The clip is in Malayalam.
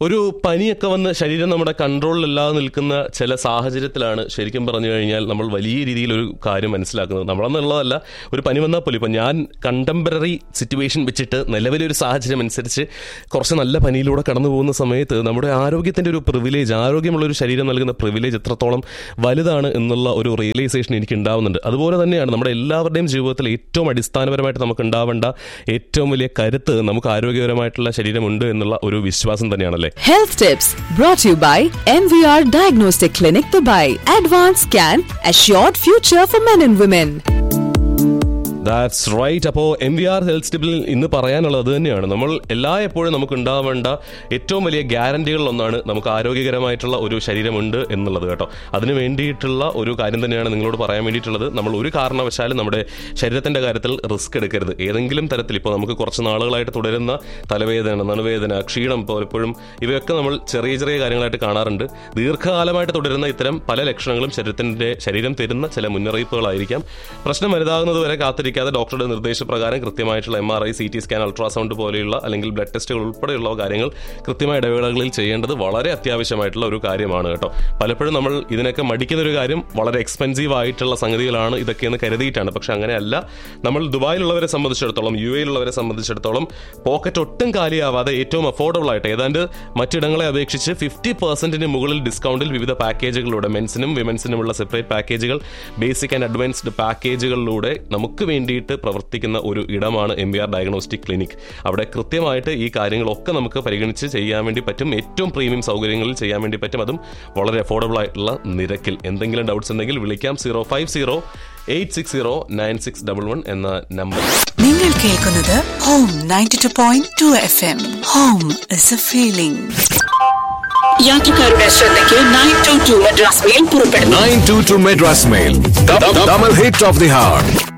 ഒരു പനിയൊക്കെ വന്ന് ശരീരം നമ്മുടെ കൺട്രോളിലല്ലാതെ നിൽക്കുന്ന ചില സാഹചര്യത്തിലാണ് ശരിക്കും പറഞ്ഞു കഴിഞ്ഞാൽ നമ്മൾ വലിയ രീതിയിൽ ഒരു കാര്യം മനസ്സിലാക്കുന്നത് നമ്മളെന്നുള്ളതല്ല ഒരു പനി വന്നാൽ പോലും ഇപ്പം ഞാൻ കണ്ടംപററി സിറ്റുവേഷൻ വെച്ചിട്ട് നിലവിലെ ഒരു സാഹചര്യം അനുസരിച്ച് കുറച്ച് നല്ല പനിയിലൂടെ കടന്നു പോകുന്ന സമയത്ത് നമ്മുടെ ആരോഗ്യത്തിൻ്റെ ഒരു പ്രിവിലേജ് ആരോഗ്യമുള്ള ഒരു ശരീരം നൽകുന്ന പ്രിവിലേജ് എത്രത്തോളം വലുതാണ് എന്നുള്ള ഒരു റിയലൈസേഷൻ എനിക്ക് ഉണ്ടാവുന്നുണ്ട് അതുപോലെ തന്നെയാണ് നമ്മുടെ എല്ലാവരുടെയും ജീവിതത്തിൽ ഏറ്റവും അടിസ്ഥാനപരമായിട്ട് നമുക്ക് ഉണ്ടാവേണ്ട ഏറ്റവും വലിയ കരുത്ത് നമുക്ക് ആരോഗ്യപരമായിട്ടുള്ള ശരീരമുണ്ട് എന്നുള്ള ഒരു വിശ്വാസം തന്നെയാണല്ലേ Health Tips brought to you by MVR Diagnostic Clinic Dubai. Advanced Scan, Assured Future for Men and Women. That's right അപ്പോൾ എം വി ആർ ഹെൽത്ത് ടിപ്പിൽ ഇന്ന് പറയാനുള്ളത് അത് തന്നെയാണ് നമ്മൾ എല്ലാ എപ്പോഴും നമുക്ക് ഉണ്ടാവേണ്ട ഏറ്റവും വലിയ ഗ്യാരണ്ടികളിൽ ഒന്നാണ് നമുക്ക് ആരോഗ്യകരമായിട്ടുള്ള ഒരു ശരീരമുണ്ട് എന്നുള്ളത് കേട്ടോ അതിന് വേണ്ടിയിട്ടുള്ള ഒരു കാര്യം തന്നെയാണ് നിങ്ങളോട് പറയാൻ വേണ്ടിയിട്ടുള്ളത് നമ്മൾ ഒരു കാരണവശാലും നമ്മുടെ ശരീരത്തിന്റെ കാര്യത്തിൽ റിസ്ക് എടുക്കരുത് ഏതെങ്കിലും തരത്തിൽ ഇപ്പോൾ നമുക്ക് കുറച്ച് നാളുകളായിട്ട് തുടരുന്ന തലവേദന നടുവേദന ക്ഷീണം പലപ്പോഴും ഇവയൊക്കെ നമ്മൾ ചെറിയ ചെറിയ കാര്യങ്ങളായിട്ട് കാണാറുണ്ട് ദീർഘകാലമായിട്ട് തുടരുന്ന ഇത്തരം പല ലക്ഷണങ്ങളും ശരീരത്തിന്റെ ശരീരം തരുന്ന ചില മുന്നറിയിപ്പുകളായിരിക്കാം പ്രശ്നം വലുതാകുന്നത് വരെ കാത്തിരിക്കാതെ ഡോക്ടറുടെ നിർദ്ദേശപ്രകാരം കൃത്യമായിട്ടുള്ള M R I C T scan ultrasound പോലെയുള്ള അല്ലെങ്കിൽ ബ്ലഡ് ടെസ്റ്റുകൾ ഉൾപ്പെടെയുള്ള കാര്യങ്ങൾ കൃത്യമായ ഇടവേളകളിൽ ചെയ്യേണ്ടത് വളരെ അത്യാവശ്യമായിട്ടുള്ള ഒരു കാര്യമാണ് കേട്ടോ പലപ്പോഴും നമ്മൾ ഇതിനൊക്കെ മടിക്കുന്ന ഒരു കാര്യം വളരെ എക്സ്പെൻസീവ് ആയിട്ടുള്ള സംഗതികളാണ് ഇതൊക്കെയെന്ന് കരുതിയിട്ടാണ് പക്ഷെ അങ്ങനെയല്ല നമ്മൾ ദുബായിലുള്ളവരെ സംബന്ധിച്ചിടത്തോളം യു എയിലുള്ളവരെ സംബന്ധിച്ചിടത്തോളം പോക്കറ്റ് ഒട്ടും കാലിയാവാതെ ഏറ്റവും അഫോർഡബിൾ ആയിട്ട് ഏതാണ്ട് മറ്റിടങ്ങളെ അപേക്ഷിച്ച് ഫിഫ്റ്റി പെർസെന്റിന് മുകളിൽ ഡിസ്കൗണ്ടിൽ വിവിധ പാക്കേജുകളിലൂടെ മെൻസിനും വിമൻസിനുമുള്ള സെപ്പറേറ്റ് പാക്കേജുകൾ ബേസിക് ആൻഡ് അഡ്വാൻസ്ഡ് പാക്കേജുകളിലൂടെ നമുക്ക് വേണ്ടിയിട്ട് പ്രവർത്തിക്കുന്ന ഒരു ഇടമാണ് M B R diagnostic clinic അവിടെ കൃത്യമായിട്ട് ഈ കാര്യങ്ങളൊക്കെ നമുക്ക് പരിഗണിച്ച് ചെയ്യാൻ വേണ്ടി പറ്റും ഏറ്റവും പ്രീമിയം സൗകര്യങ്ങളിൽ ചെയ്യാൻ വേണ്ടി പറ്റും അതും വളരെ അഫോർഡബിൾ ആയിട്ടുള്ള നിരക്കിൽ എന്തെങ്കിലും ഡൗട്ട്സ് ഉണ്ടെങ്കിൽ വിളിക്കാം zero five zero eight six zero nine six double one എന്ന നമ്പർ നിങ്ങൾ കേൾക്കുന്നത് home ninety two point two F M home is a feeling യാത്രക്കാരുടെ ശ്രദ്ധയ്ക്ക് nine two two Madras mail പുറപ്പെടുന്നു 922 Madras Mail. The, the, double hit of the heart.